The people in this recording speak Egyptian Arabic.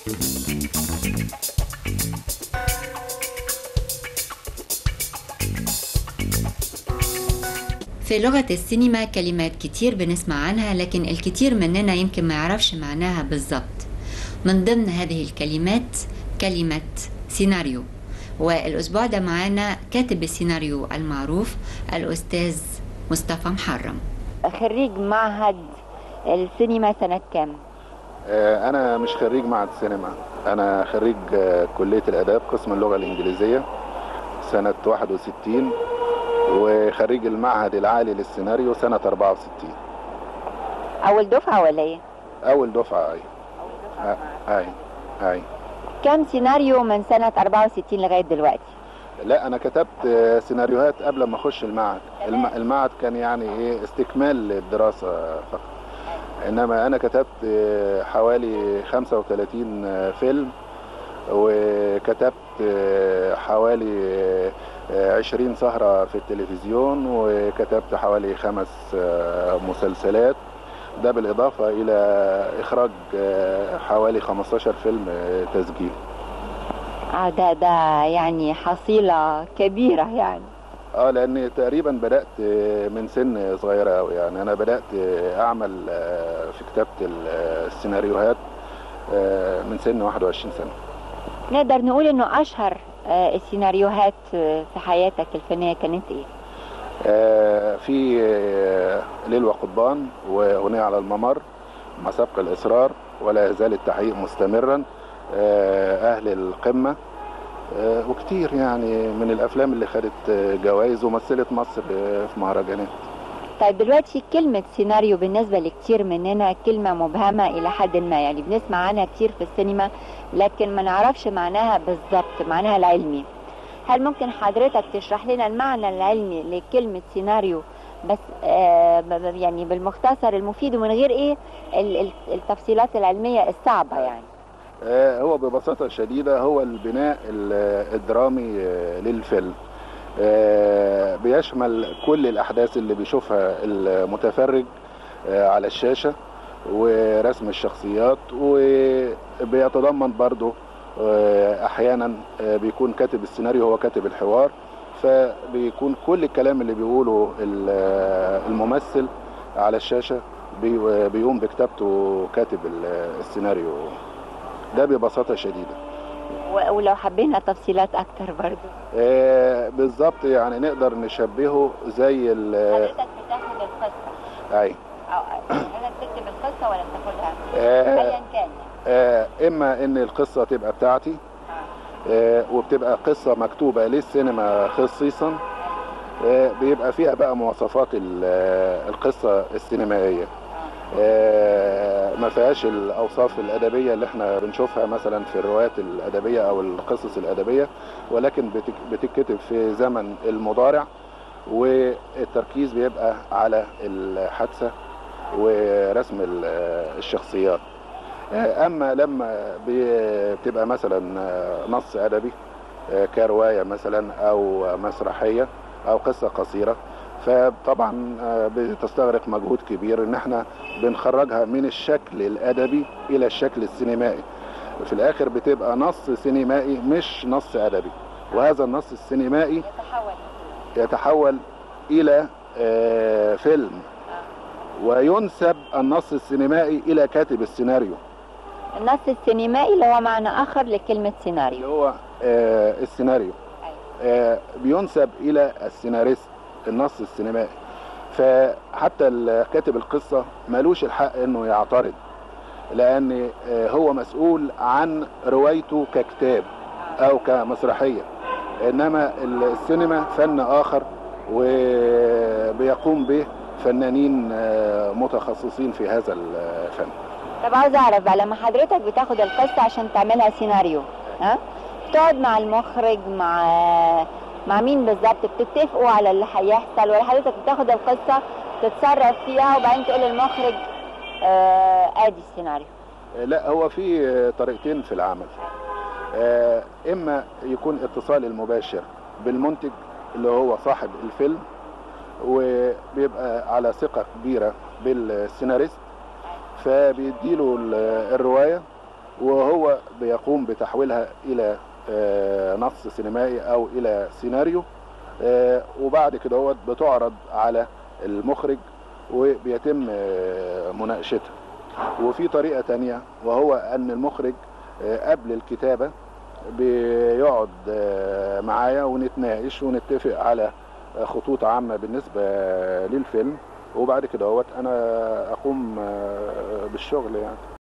في لغة السينما كلمات كتير بنسمع عنها لكن الكتير مننا يمكن ما يعرفش معناها بالضبط من ضمن هذه الكلمات كلمة سيناريو والأسبوع ده معانا كاتب السيناريو المعروف الأستاذ مصطفى محرم خريج معهد السينما سنة كام؟ آه، أنا مش خريج معهد السينما أنا خريج آه، كلية الآداب قسم اللغة الإنجليزية سنة 61 وخريج المعهد العالي للسيناريو سنة 64 أول دفعة ولا إيه؟ أول دفعة أي آه، أي أي كام سيناريو من سنة 64 لغاية دلوقتي؟ لا أنا كتبت آه، سيناريوهات قبل ما أخش المعهد الم- المعهد كان يعني إيه استكمال للدراسة فقط إنما أنا كتبت آه، حوالي 35 آه، فيلم وكتبت آه، حوالي آه، 20 سهرة في التلفزيون وكتبت حوالي خمس آه، مسلسلات ده بالإضافة إلى إخراج آه، حوالي 15 فيلم آه، تسجيل اه ده ده يعني حصيلة كبيرة يعني اه لان تقريبا بدات من سن صغيره قوي يعني انا بدات اعمل آه، في كتابه ال- السيناريوهات آه، من سن 21 سنه نقدر نقول إنه أشهر آه، السيناريوهات آه، في حياتك الفنية كانت إيه؟ آه، في آه، ليل وقضبان واغنيه على الممر مع سبق الاصرار ولا يزال التحقيق مستمرا آه، اهل القمه آه، وكتير يعني من الافلام اللي خدت آه، جوائز ومثلت مصر آه، في مهرجانات طيب دلوقتي كلمة سيناريو بالنسبة لكتير مننا كلمة مبهمة إلى حد ما يعني بنسمع عنها كتير في السينما لكن ما نعرفش معناها بالظبط معناها العلمي هل ممكن حضرتك تشرح لنا المعنى العلمي لكلمة سيناريو بس آه ب- ب- يعني بالمختصر المفيد ومن غير ايه ال- ال- التفصيلات العلمية الصعبة يعني آه، هو ببساطة شديدة هو البناء ال- الدرامي آه، للفيلم آه، بيشمل كل الأحداث اللي بيشوفها المتفرج آه، على الشاشة ورسم الشخصيات وبيتضمن برضه آه، أحيانا آه، بيكون كاتب السيناريو هو كاتب الحوار فبيكون كل الكلام اللي بيقوله ال- آه، الممثل على الشاشة بي- بيقوم بكتابته كاتب ال- السيناريو ده ببساطة شديدة و- ولو حبينا تفصيلات أكتر برضو آه بالظبط يعني نقدر نشبهه زي ال حضرتك بتاخد القصة أي أو حضرتك تكتب القصة ولا بتاخدها آه أيا كان آه إما إن القصة تبقى بتاعتي آه وبتبقى قصة مكتوبة للسينما خصيصا آه بيبقى فيها بقى مواصفات ال- آه، القصة السينمائية آه، ما فيهاش الاوصاف الادبيه اللي احنا بنشوفها مثلا في الروايات الادبيه او القصص الادبيه ولكن بتك- بتتكتب في زمن المضارع والتركيز بيبقى على الحادثه ورسم ال- الشخصيات آه، اما لما بي- بتبقى مثلا آه، نص ادبي آه، كروايه مثلا او مسرحيه او قصه قصيره فطبعا آه، بتستغرق مجهود كبير ان احنا بنخرجها من الشكل الادبي الى الشكل السينمائي في الاخر بتبقى نص سينمائي مش نص ادبي وهذا النص السينمائي يتحول يتحول الى آه، فيلم وينسب النص السينمائي الى كاتب السيناريو النص السينمائي اللي هو معنى آخر لكلمة اللي سيناريو هو آه، السيناريو آه، بينسب الى السيناريست النص السينمائي فحتى ال- كاتب القصه ملوش الحق انه يعترض لان آه، هو مسؤول عن روايته ككتاب او كمسرحيه انما ال- السينما فن اخر وبيقوم به فنانين آه، متخصصين في هذا الفن طب عاوز أعرف بقى لما حضرتك بتاخد القصة عشان تعملها سيناريو ها بتقعد مع المخرج مع مع مين بالظبط بتتفقوا على اللي هيحصل ولا حضرتك بتاخد القصة تتصرف فيها وبعدين تقول للمخرج آه ادي السيناريو لا هو في طريقتين في العمل آه، اما يكون اتصال المباشر بالمنتج اللي هو صاحب الفيلم وبيبقى على ثقة كبيرة بالسيناريست فبيديله ال- الرواية وهو بيقوم بتحويلها الى آه، نص سينمائي او الى سيناريو آه، وبعد كده هو بتعرض على المخرج وبيتم آه، مناقشتها وفي طريقة تانية وهو ان المخرج آه، قبل الكتابة بيقعد آه، معايا ونتناقش ونتفق على آه، خطوط عامة بالنسبة للفيلم وبعد كده هوت انا اقوم آه، بالشغل يعني